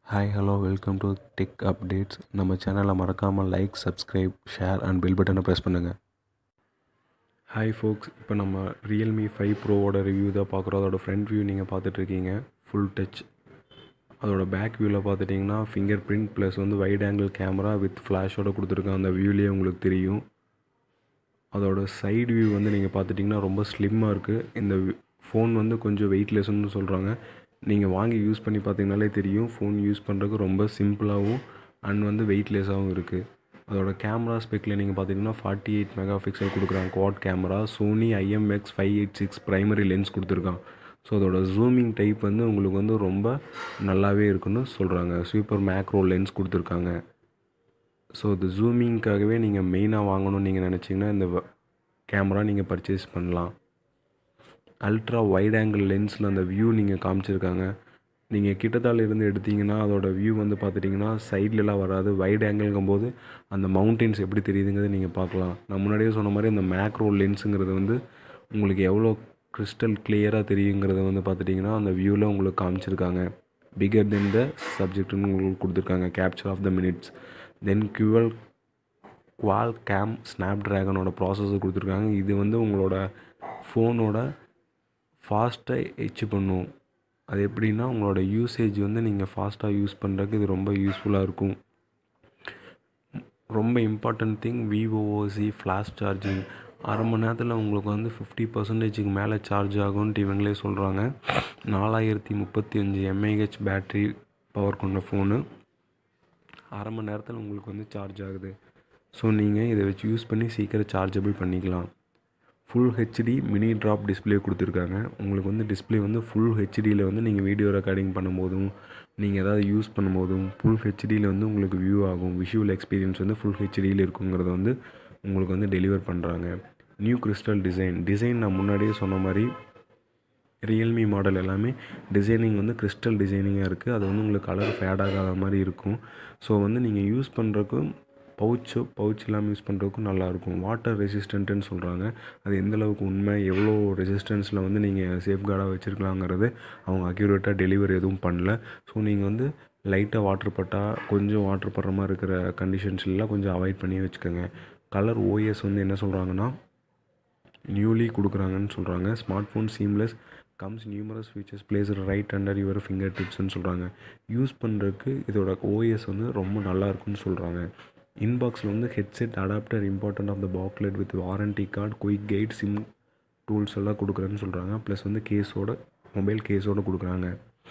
hi hello welcome to tech updates நம்ம சேனலை மறக்காமல் like subscribe share and bell பட்டனை ப்ரெஸ் பண்ணுங்கள் ஹாய் ஃபோக்ஸ் இப்போ நம்ம ரியல்மி ஃபைவ் ப்ரோவோட ரிவ்யூ தான் பார்க்குறோம் அதோட ஃப்ரண்ட் வியூ நீங்கள் பார்த்துட்ருக்கீங்க ஃபுல் டச் அதோட பேக் வியூவில் பார்த்துட்டிங்கன்னா ஃபிங்கர் பிரிண்ட் ப்ளஸ் வந்து வைட் ஆங்கிள் கேமரா வித் ஃப்ளாஷோட கொடுத்துருக்காங்க அந்த வியூலேயே உங்களுக்கு தெரியும் அதோட சைடு வியூ வந்து நீங்கள் பார்த்துட்டிங்கன்னா ரொம்ப ஸ்லிம்மாக இருக்குது இந்த ஃபோன் வந்து கொஞ்சம் வெயிட்லெஸ்ன்னு சொல்கிறாங்க நீங்கள் வாங்கி யூஸ் பண்ணி பார்த்தீங்கனாலே தெரியும் ஃபோன் யூஸ் பண்ணுறதுக்கு ரொம்ப சிம்பிளாகவும் அண்ட் வந்து வெயிட்லெஸ்ஸாகவும் இருக்குது அதோட கேமரா ஸ்பெக்கில் நீங்கள் பார்த்தீங்கன்னா ஃபார்ட்டி எயிட் மெகா பிக்சல் கொடுக்குறாங்க quad camera Sony IMX five eight six primary lens கொடுத்துருக்கான் ஸோ அதோட ஜூமிங் டைப் வந்து உங்களுக்கு வந்து ரொம்ப நல்லாவே இருக்குன்னு சொல்கிறாங்க சூப்பர் மேக்ரோ லென்ஸ் கொடுத்துருக்காங்க ஸோ இது ஜூமிங்க்காகவே நீங்கள் மெயினாக வாங்கணும்னு நீங்கள் நினச்சிங்கன்னா இந்த கேமரா நீங்கள் பர்ச்சேஸ் பண்ணலாம் அல்ட்ரா வைட் ஆங்கிள் லென்ஸில் அந்த வியூ நீங்கள் காமிச்சிருக்காங்க நீங்கள் கிட்டத்தால இருந்து எடுத்தீங்கன்னா அதோட வியூ வந்து பார்த்துட்டிங்கன்னா சைட்லலாம் வராது வைட் ஆங்கிள்ங்கும் போது அந்த மவுண்டெயின்ஸ் எப்படி தெரியுதுங்கிறத நீங்கள் பார்க்கலாம் நான் முன்னாடியே சொன்ன மாதிரி அந்த மேக்ரோ லென்ஸுங்கிறது வந்து உங்களுக்கு எவ்வளோ கிறிஸ்டல் கிளியராக தெரியுங்கிறத வந்து பார்த்துட்டிங்கன்னா அந்த வியூவில் உங்களுக்கு காமிச்சிருக்காங்க பிகர் தென் த சப்ஜெக்ட்னு உங்களுக்கு கொடுத்துருக்காங்க capture of the minutes then கியூவல் குவால் கேம் ஸ்னாப் ட்ராகனோட ப்ராசஸர் கொடுத்துருக்காங்க இது வந்து உங்களோட ஃபோனோட ஃபாஸ்ட்டாக எச் பண்ணும் அது எப்படின்னா உங்களோட யூசேஜ் வந்து நீங்கள் ஃபாஸ்ட்டாக யூஸ் பண்ணுறதுக்கு இது ரொம்ப யூஸ்ஃபுல்லாக இருக்கும் ரொம்ப important thing VOOC flash charging அரை மணி நேரத்தில் உங்களுக்கு வந்து ஃபிஃப்டி பர்சன்டேஜுக்கு மேலே சார்ஜ் ஆகும்ன்ட்டு இவங்களே சொல்கிறாங்க நாலாயிரத்தி முப்பத்தி அஞ்சு எம்ஏஹெச் பேட்ரி பவர் கொண்ட ஃபோனு அரை மணி நேரத்தில் உங்களுக்கு வந்து சார்ஜ் ஆகுது ஸோ நீங்கள் இதை வச்சு யூஸ் பண்ணி சீக்கிரம் சார்ஜபிள் பண்ணிக்கலாம் full HD mini drop display கொடுத்துருக்காங்க உங்களுக்கு வந்து டிஸ்பிளே வந்து ஃபுல் ஹெச்டியில் வந்து நீங்கள் வீடியோ ரெக்கார்டிங் பண்ணும்போதும் நீங்கள் ஏதாவது யூஸ் பண்ணும்போதும் ஃபுல் ஹெச்டியில் வந்து உங்களுக்கு வியூ ஆகும் விஷுவல் எக்ஸ்பீரியன்ஸ் வந்து ஃபுல் ஹெச்டியில் இருக்குங்கிறத வந்து உங்களுக்கு வந்து டெலிவர் பண்ணுறாங்க நியூ கிறிஸ்டல் டிசைன் டிசைன் நான் முன்னாடியே சொன்ன மாதிரி ரியல்மி மாடல் எல்லாமே டிசைனிங் வந்து கிறிஸ்டல் டிசைனிங்காக இருக்குது அது வந்து உங்களுக்கு கலர் ஃபேட் ஆகாத மாதிரி இருக்கும் ஸோ வந்து நீங்கள் யூஸ் பண்ணுறக்கும் பவுச்சு பவுச் இல்லாமல் யூஸ் பண்ணுறதுக்கும் நல்லாயிருக்கும் வாட்டர் ரெசிஸ்டண்ட்டுன்னு சொல்கிறாங்க அது எந்தளவுக்கு உண்மை எவ்வளோ ரெசிஸ்டன்ஸில் வந்து நீங்கள் சேஃப்கார்டாக வச்சுருக்கலாங்கிறது அவங்க அக்யூரேட்டாக டெலிவரி எதுவும் பண்ணல ஸோ நீங்கள் வந்து லைட்டாக வாட்டர் பட்டால் கொஞ்சம் வாட்டர் படுற மாதிரி இருக்கிற கண்டிஷன்ஸ்லாம் கொஞ்சம் அவாய்ட் பண்ணி வச்சுக்கோங்க கலர் ஓஎஸ் வந்து என்ன சொல்கிறாங்கன்னா நியூலி கொடுக்குறாங்கன்னு சொல்கிறாங்க smartphone seamless comes numerous features places right under your finger டிப்ஸ்னு சொல்கிறாங்க யூஸ் பண்ணுறதுக்கு இதோட ஓஎஸ் வந்து ரொம்ப நல்லா இருக்குன்னு சொல்கிறாங்க இன்பாக்ஸில் வந்து headset adapter important of the booklet with warranty card quick guide SIM tools எல்லாம் கொடுக்குறேன்னு சொல்கிறாங்க ப்ளஸ் வந்து கேஸோட மொபைல் கேஸோடு கொடுக்குறாங்க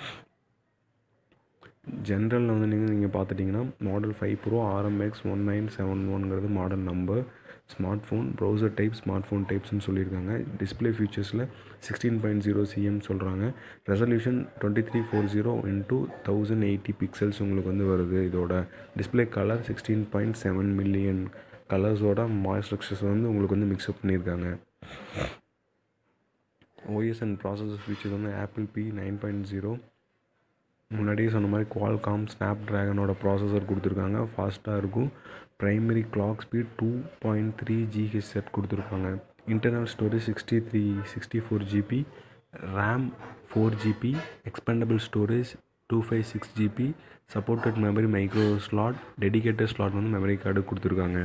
ஜென்ரலில் வந்து நீங்கள் நீங்கள் பார்த்துட்டிங்கன்னா model five pro RMX one nine seven ஒன்ங்கிறது model number smartphone browser type smartphone டைப்ஸ்னு சொல்லியிருக்காங்க டிஸ்பிளே ஃபீச்சர்ஸில் சிக்ஸ்டீன் பாயிண்ட் ஜீரோ சிஎம் சொல்கிறாங்க resolution twenty three four zero into thousand eighty pixels உங்களுக்கு வந்து வருது இதோட display colour sixteen point seven million கலர்ஸோட மாய்ஸ் ஸ்ட்ரக்சர்ஸ் வந்து உங்களுக்கு வந்து மிக்ஸ்அப் பண்ணியிருக்காங்க ஓஎஸ் அண்ட் ப்ராசஸர் ஃபீச்சர்ஸ் வந்து Apple P nine point zero முன்னாடியே சொன்ன மாதிரி குவால்காம் ஸ்னாப் ட்ராகனோட ப்ராசஸர் கொடுத்துருக்காங்க ஃபாஸ்ட்டாக இருக்கும் primary clock speed two point three GHz கொடுத்துருக்காங்க internal storage sixty three sixty four GB RAM four GB expandable storage two five six GB supported memory micro slot dedicated slot வந்து memory card கொடுத்துருக்காங்க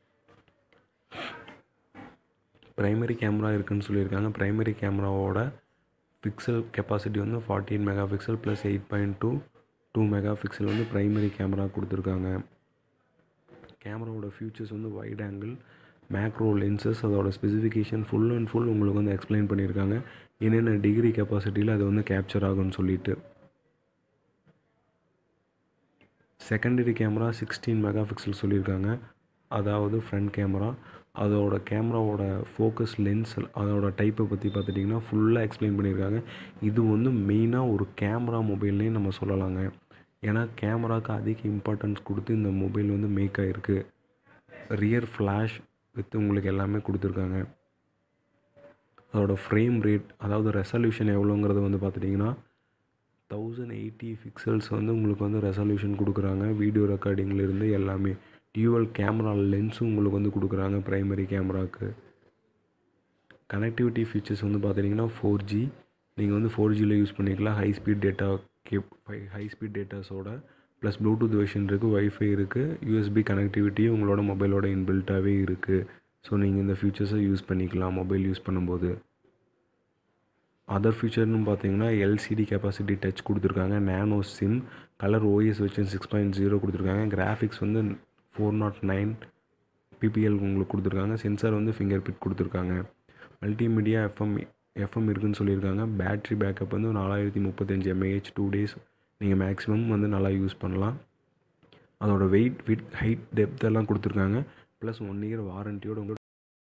primary camera இருக்குதுன்னு சொல்லியிருக்காங்க primary கேமராவோட pixel capacity வந்து forty eight megapixel plus eight point two two megapixel வந்து primary camera கொடுத்துருக்காங்க கேமராவோட features வந்து வைட் ஆங்கிள் மேக்ரோ லென்சஸ் அதோட ஸ்பெசிஃபிகேஷன் ஃபுல் அண்ட் ஃபுல் உங்களுக்கு வந்து எக்ஸ்பிளைன் பண்ணியிருக்காங்க என்னென்ன டிகிரி கெப்பாசிட்டியில் அது வந்து கேப்சர் ஆகும்னு சொல்லிட்டு secondary camera sixteen megapixel சொல்லியிருக்காங்க அதாவது ஃப்ரண்ட் கேமரா அதோட கேமராவோட ஃபோக்கஸ் லென்ஸ் அதோட டைப்பை பற்றி பார்த்துட்டிங்கன்னா ஃபுல்லாக எக்ஸ்பிளைன் பண்ணியிருக்காங்க இது வந்து மெயினாக ஒரு கேமரா மொபைல்னே நம்ம சொல்லலாங்க ஏன்னா கேமராவுக்கு அதிக இம்பார்ட்டன்ஸ் கொடுத்து இந்த மொபைல் வந்து மேக் ஆகிருக்கு ரியர் ஃப்ளாஷ் வித் உங்களுக்கு எல்லாமே கொடுத்துருக்காங்க அதோட ஃப்ரேம் ரேட் அதாவது ரெசல்யூஷன் எவ்வளோங்கிறது வந்து பார்த்துட்டிங்கன்னா தௌசண்ட் எயிட்டி பிக்சல்ஸ் வந்து உங்களுக்கு வந்து ரெசல்யூஷன் கொடுக்குறாங்க வீடியோ ரெக்கார்டிங்லேருந்து எல்லாமே டியூவல் கேமரா லென்ஸும் உங்களுக்கு வந்து கொடுக்குறாங்க ப்ரைமரி கேமராவுக்கு கனெக்டிவிட்டி ஃபீச்சர்ஸ் வந்து பார்த்துட்டிங்கன்னா ஃபோர் ஜி நீங்கள் வந்து ஃபோர் ஜியில் யூஸ் பண்ணிக்கலாம் ஹை ஸ்பீட் டேட்டா கேப் ஃபை ஹை ஸ்பீட் டேட்டாஸோட ப்ளஸ் ப்ளூடூத் வெர்ஷன் இருக்குது ஒய்ஃபை இருக்குது யூஎஸ்பி கனெக்டிவிட்டியும் உங்களோட மொபைலோட இன்பில்ட்டாகவே இருக்குது ஸோ நீங்கள் இந்த ஃபியூச்சர்ஸை யூஸ் பண்ணிக்கலாம் மொபைல் யூஸ் பண்ணும்போது அதர் ஃபீச்சர்னு பார்த்தீங்கன்னா எல்சிடி கெப்பாசிட்டி டச் கொடுத்துருக்காங்க நேனோ சிம் கலர் ஓஎஸ் வச்சு சிக்ஸ் பாயிண்ட் ஜீரோ கொடுத்துருக்காங்க கிராஃபிக்ஸ் வந்து ஃபோர் நாட் நைன் பிபிஎல் உங்களுக்கு கொடுத்துருக்காங்க சென்சார் வந்து ஃபிங்கர் பிட் கொடுத்துருக்காங்க மல்டிமீடியா எஃப்எம் எஃப்எம் இருக்குன்னு சொல்லியிருக்காங்க பேட்ரி பேக்கப் வந்து நாலாயிரத்தி முப்பத்தஞ்சு எம்ஏஹெச் டூ டேஸ் நீங்கள் மேக்ஸிமம் வந்து நல்லா யூஸ் பண்ணலாம் அதோட வெயிட் விட் ஹைட் டெப்த் எல்லாம் கொடுத்துருக்காங்க ப்ளஸ் ஒன் இயர் வாரண்ட்டியோட உங்களுக்கு